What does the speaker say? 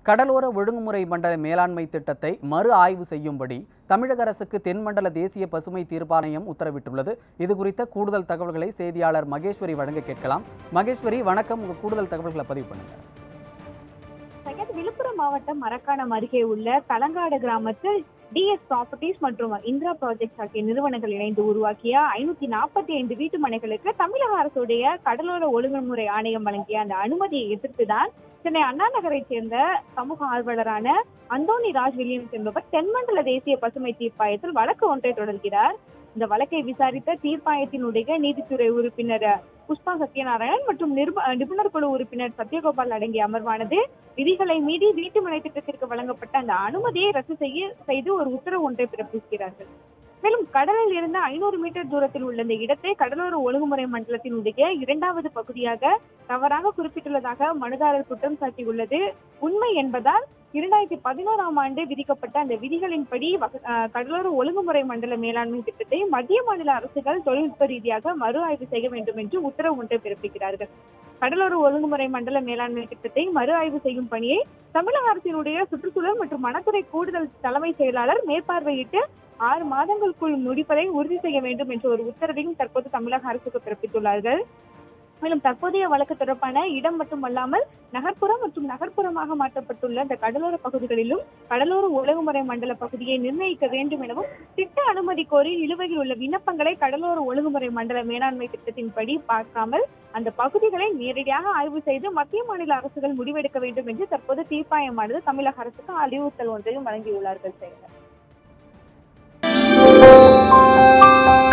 கடலோர ஒழுங்குமுறை மண்டல மேலாண்மை திட்டத்தை மறு ஆய்வு செய்யும்படி தமிழக அரசுக்கு தென்மண்டல தேசிய பசுமை தீர்ப்பாணையம் உத்தரவிட்டுள்ளது இது குறித்த கூடுதல் தகவல்களை செய்தியாளர் மகேஸ்வரி வழங்க கேட்கலாம் மகேஸ்வரி வணக்கம் உங்க கூடுதல் தகவல்களை பதிவு பண்ணுங்க சையத் விழுப்புரம் மாவட்டம் மரக்காணம் அருகே உள்ள தலங்காடு கிராமத்தில் டிஎஸ் ப்ராப்பர்ட்டிஸ் மற்றும் இந்திரா ப்ராஜெக்ட்ஸ் ஆகிய நிறுவனங்கள் இணைந்து உருவாக்கிய ஐநூத்தி நாற்பத்தி ஐந்து வீட்டு மனைகளுக்கு தமிழக அரசுடைய கடலோர ஒழுங்குமுறை ஆணையம் வழங்கிய அந்த அனுமதியை எதிர்த்துதான் சென்னை அண்ணா நகரைச் சேர்ந்த சமூக ஆர்வலரான அந்தோனி ராஜ் வில்லியம்ஸ் என்பவர் தென்மண்டல தேசிய பசுமை தீர்ப்பாயத்தில் வழக்கு ஒன்றை தொடர்கிறார் இந்த வழக்கை விசாரித்த தீர்ப்பாயத்தினுடைய நீதித்துறை உறுப்பினர் புஷ்பா சத்யநாராயணன் மற்றும் நிருப- நிபுணர் குழு உறுப்பினர் சத்யகோபால் அடங்கிய அமர்வானது விதிகளை மீறி வீட்டு மனை திட்டத்திற்கு வழங்கப்பட்ட அந்த அனுமதியை ரத்து செய்ய செய்து ஒரு உத்தரவு ஒன்றை பிறப்பிக்கிறார்கள் மேலும் கடலில் இருந்து ஐநூறு மீட்டர் தூரத்தில் உள்ள இந்த இடத்தை கடலோர ஒழுங்குமுறை மண்டலத்தினுடைய இரண்டாவது பகுதியாக தவறாக குறிப்பிட்டுள்ளதாக மனுதாரர் குற்றம் சாட்டியுள்ளது உண்மை என்பதால் இரண்டாயிரத்தி பதினோராம் ஆண்டு விதிக்கப்பட்ட அந்த விதிகளின்படி வக- அஹ், கடலோர ஒழுங்குமுறை மண்டல மேலாண்மை திட்டத்தை மத்திய மாநில அரசுகள் தொழில்நுட்ப ரீதியாக மறு ஆய்வு செய்ய வேண்டும் என்று உத்தரவு ஒன்றை பிறப்பிக்கிறார்கள் கடலோர ஒழுங்குமுறை மண்டல மேலாண்மை திட்டத்தை மறு ஆய்வு செய்யும் பணியை தமிழக அரசினுடைய சுற்றுச்சூழல் மற்றும் வனத்துறை கூடுதல் தலைமை செயலாளர் மேற்பார்வையிட்டு ஆறு மாதங்களுக்குள் முடிப்பதை உறுதி செய்ய வேண்டும் என்ற ஒரு உத்தரவையும் தற்போது தமிழக அரசுக்கு பிறப்பித்துள்ளார்கள் மேலும் தற்போதைய வழக்கு தொடர்பான இடம் மட்டுமல்லாமல் நகர்ப்புறம் மற்றும் நகர்ப்புறமாக மாற்றப்பட்டுள்ள இந்த கடலோர பகுதிகளிலும் கடலோர ஒழுங்குமுறை மண்டல பகுதியை நிர்ணயிக்க வேண்டும் எனவும் திட்ட அனுமதி கோரி நிலுவையில் உள்ள விண்ணப்பங்களை கடலோர ஒழுங்குமுறை மண்டல மேலாண்மை திட்டத்தின்படி பார்க்காமல் அந்த பகுதிகளை நேரடியாக ஆய்வு செய்து மத்திய மாநில அரசுகள் முடிவெடுக்க வேண்டும் என்று தற்போது தீர்ப்பாயமானது தமிழக அரசுக்கு அறிவுறுத்தல் ஒன்றையும் வழங்கியுள்ளார்கள் செயலர்